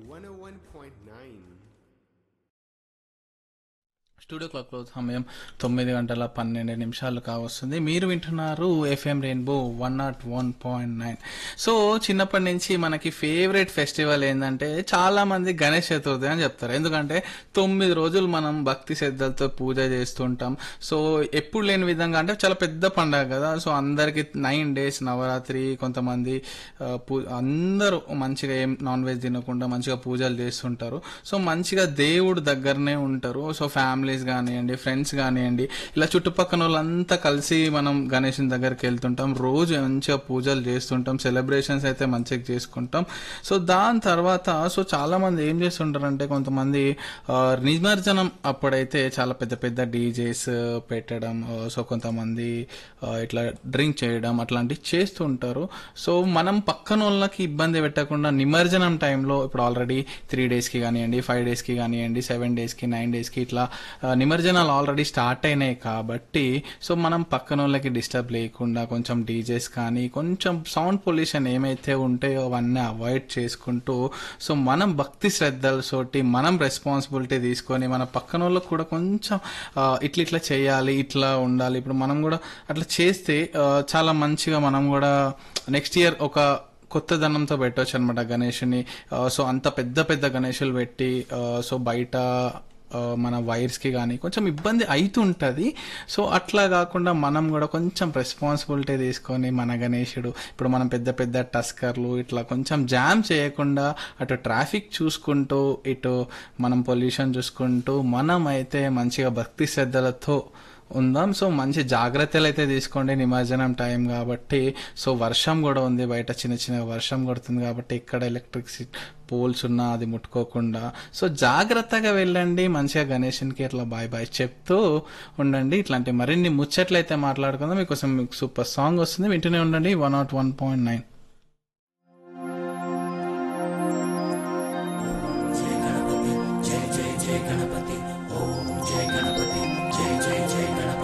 101.9. Studio క్లాక్లో సమయం తొమ్మిది గంటల పన్నెండు నిమిషాలు కావస్తుంది మీరు వింటున్నారు FM rainbow one nought one point nine so చిన్నప్పటి నుంచి మనకి ఫేవరెట్ ఫెస్టివల్ ఏంటంటే చాలా మంది గణేష్ చతుర్థి అని చెప్తారు ఎందుకంటే తొమ్మిది రోజులు మనం భక్తి శ్రద్ధలతో పూజ చేస్తుంటాం సో ఎప్పుడు లేని విధంగా అంటే చాలా పెద్ద పండగ కదా సో అందరికి నైన్ డేస్ నవరాత్రి కొంతమంది ఆ, పూ- అందరూ మంచిగా ఏం నాన్ వెజ్ తినకుండా మంచిగా పూజలు చేస్తుంటారు సో మంచిగా దేవుడు దగ్గరనే ఉంటారు సో ఫ్యామిలీస్ కానివ్వండి ఫ్రెండ్స్ కానివ్వండి ఇలా చుట్టుపక్కల వాళ్ళంతా కలిసి మనం గణేషుని దగ్గరికి వెళ్తుంటాం రోజు మంచిగా పూజలు చేస్తుంటాం సెలబ్రేషన్స్ అయితే మంచిగా చేసుకుంటాం సో దాని తర్వాత సో చాలా మంది ఏం చేస్తుంటారంటే కొంతమంది ఆ, నిమజ్జనం అప్పుడైతే చాలా పెద్ద పెద్ద డీజేస్ పెట్టడం ఆ, సో కొంతమంది ఆ, ఇట్లా డ్రింక్ చేయడం అట్లాంటివి చేస్తుంటారు సో మనం పక్కన వాళ్ళకి ఇబ్బంది పెట్టకుండా నిమజ్జనం టైంలో ఇప్పుడు ఆల్రెడీ త్రీ డేస్కి కానివ్వండి ఫైవ్ డేస్కి కానివ్వండి సెవెన్ డేస్కి నైన్ డేస్కి ఇట్లా ఆ, నిమజ్జనాలు ఆల్రెడీ స్టార్ట్ అయినాయి కాబట్టి సో మనం పక్కన వాళ్ళకి డిస్టర్బ్ లేకుండా కొంచెం డీజేస్ కానీ కొంచెం సౌండ్ పొల్యూషన్ ఏమైతే ఉంటాయో అవన్నీ అవాయిడ్ చేసుకుంటూ సో మనం భక్తి శ్రద్ధలతోటి మనం రెస్పాన్సిబిలిటీ తీసుకొని మన పక్కన వాళ్ళకి కూడా కొంచెం ఆ, ఇట్లా ఇట్లా చేయాలి ఇట్లా ఉండాలి ఇప్పుడు మనం కూడా అట్లా చేస్తే ఆ, చాలా మంచిగా మనం కూడా నెక్స్ట్ ఇయర్ ఒక కొత్త ధనంతో పెట్టవచ్చు అనమాట గణేషుని ఆ, సో అంత పెద్ద పెద్ద గణేషులు పెట్టి ఆ, సో బయట ఆ, మన వైర్స్కి కానీ కొంచెం ఇబ్బంది అవుతుంటుంది సో అట్లా కాకుండా మనం కూడా కొంచెం రెస్పాన్సిబిలిటీ తీసుకొని మన గణేశుడు ఇప్పుడు మనం పెద్ద పెద్ద టస్కర్లు ఇట్లా కొంచెం జామ్ చేయకుండా అటు ట్రాఫిక్ చూసుకుంటూ ఇటు మనం పొల్యూషన్ చూసుకుంటూ మనం అయితే మంచిగా భక్తి శ్రద్ధలతో ఉందాం సో మంచి జాగ్రత్తలు అయితే తీసుకోండి నిమజ్జనం టైం కాబట్టి సో వర్షం కూడా ఉంది బయట చిన్న చిన్న వర్షం కొడుతుంది కాబట్టి ఇక్కడ ఎలక్ట్రిసిటీ పోల్స్ ఉన్నా అది ముట్టుకోకుండా సో జాగ్రత్తగా వెళ్ళండి మంచిగా గణేషన్కి ఇట్లా బాయ్ బాయ్ చెప్తూ ఉండండి ఇట్లాంటి మరిన్ని ముచ్చట్లు అయితే మాట్లాడుకుందాం మీకోసం మీకు సూపర్ సాంగ్ వస్తుంది వింటూనే ఉండండి one nought one point nine జయ గణపతి జయ జయ జయ గణపతి